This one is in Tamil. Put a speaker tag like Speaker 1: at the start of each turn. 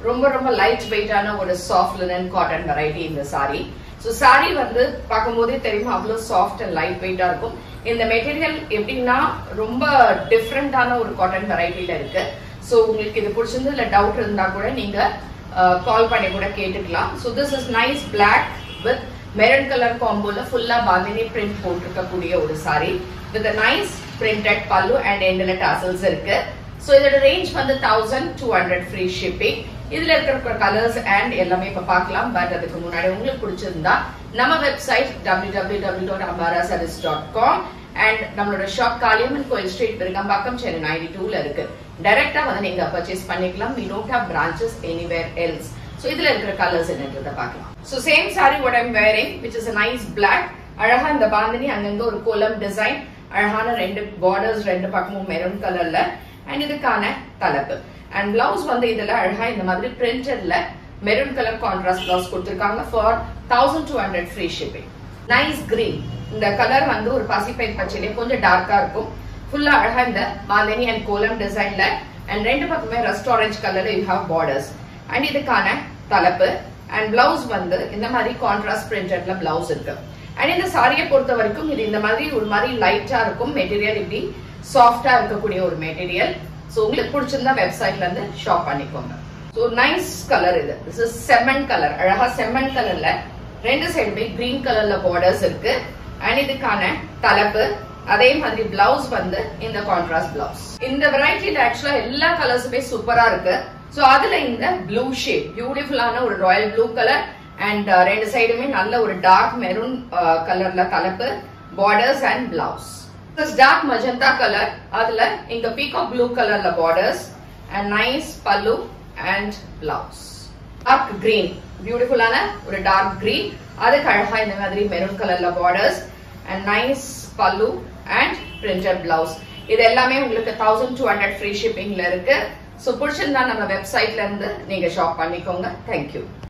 Speaker 1: ரொம்ப ரொம்ப லைட் வெயிட்டான ஒரு சாஃப்ட் லினன் காட்டன் வெரைட்டி இந்த சாரி ஸோ சாரி வந்து பார்க்கும்போதே தெரியும் அவ்வளோ சாஃப்ட் அண்ட் லைட் வெயிட்டா இருக்கும் இந்த மெட்டீரியல் எப்படின்னா ரொம்ப டிஃப்ரெண்டான ஒரு காட்டன் வெரைட்டில இருக்கு ஸோ உங்களுக்கு இது பிடிச்சிருந்து இல்லை டவுட் இருந்தா கூட நீங்க கால் பண்ணி கூட கேட்டுக்கலாம் so this is nice black with maroon colour காம்போல ஃபுல்லா பாந்தினி பிரிண்ட் போட்டிருக்கக்கூடிய ஒரு sari with nice printed pallu and எண்டில் டாசல்ஸ் இருக்கு ஸோ இதோட ரேஞ்ச் வந்து thousand two hundred free shipping இதுல இருக்கிற கலர்ஸ் அண்ட் எல்லாமே இப்ப பார்க்கலாம் பட் அதுக்கு முன்னாடி உங்களுக்கு பிடிச்சிருந்தா நம்ம website W W W dot Ambara service dot com and நம்மளோட ஷாப் காளியம்மன் கோயில் ஸ்ட்ரீட் விருகம்பாக்கம் சென்னை நைன்டி டூல இருக்கு டைரக்டா வந்து நீங்க பர்ச்சேஸ் பண்ணிக்கலாம் we don't have branches anywhere else so இதுல இருக்கிற கலர்ஸ் என்னன்றத பார்க்கலாம் so same sari what I'm wearing which is a nice black அழகா இந்த பாந்தினி அங்கங்க ஒரு கோலம் டிசைன் அழகான ரெண்டு பார்டர்ஸ் ரெண்டு பக்கமும் மெரூன் கலர்ல அண்ட் இதுக்கான தலைப்பு அண்ட் பிளவுஸ் வந்து இதுல அழகா இந்த மாதிரி பிரிண்டட்ல மெரூன் கலர் கான்ட்ராஸ்ட் பிளவுஸ் கொடுத்திருக்காங்க for thousand two hundred free shipping nice green இந்த கலர் வந்து ஒரு பசிப்பை பச்சையிலே கொஞ்சம் டார்க்கா இருக்கும் ஃபுல்லா அழகா இந்த பாந்தினி அண்ட் கோலம் டிசைன்ல அண்ட் ரெண்டு பக்கமே ரெஸ்ட் ஆரஞ்ச் கலர்ல யூ ஹாவ் பார்டர்ஸ் அண்ட் இதுக்கான தலைப்பு அண்ட் பிளவுஸ் வந்து இந்த மாதிரி கான்ட்ராஸ்ட் பிரிண்டட்ல பிளவுஸ் இருக்கு அண்ட் இந்த சாரியை பொறுத்த வரைக்கும் இது இந்த மாதிரி ஒரு மாதிரி லைட்டா இருக்கும் மெட்டீரியல் இப்படி சாஃப்டா இருக்கக்கூடிய ஒரு மெட்டீரியல் ஸோ உங்களுக்கு பிடிச்சிருந்தா வெப்சைட்ல இருந்து ஷாப் பண்ணிக்கோங்க ஸோ நைஸ் கலர் இது திஸ் இஸ் செம்மன் கலர் அழகா செம்மன் கலர்ல ரெண்டு சைடுமே கிரீன் கலர்ல பார்டர்ஸ் இருக்கு அண்ட் இதுக்கான தலைப்பு அதே மாதிரி பிளவுஸ் வந்து இந்த கான்ட்ராஸ்ட் பிளவுஸ் இந்த வெரைட்டில ஆக்சுவலா எல்லா கலர்ஸுமே சூப்பரா இருக்கு சோ அதுல இந்த ப்ளூ ஷேட் பியூட்டிஃபுல்லான ஒரு ராயல் ப்ளூ கலர் அண்ட் ரெண்டு சைடுமே நல்ல ஒரு டார்க் மெரூன் கலர்ல தலைப்பு borders and blouse dark magenta colour அதுல இங்க பீகாக் ப்ளூ கலர்ல borders and nice pallu and blouse dark green பியூட்டிஃபுல்லான ஒரு டார்க் கிரீன் அதுக்கு அழகா இந்த மாதிரி மெரூன் கலர்ல borders and nice pallu and printed blouse இது எல்லாமே உங்களுக்கு தௌசண்ட் டூ ஹண்ட்ரட் ஃப்ரீ ஷிப்பிங்ல இருக்கு ஸோ பிடிச்சிருந்தா நம்ம வெப்சைட்ல இருந்து நீங்க ஷாப் பண்ணிக்கோங்க தேங்க்யூ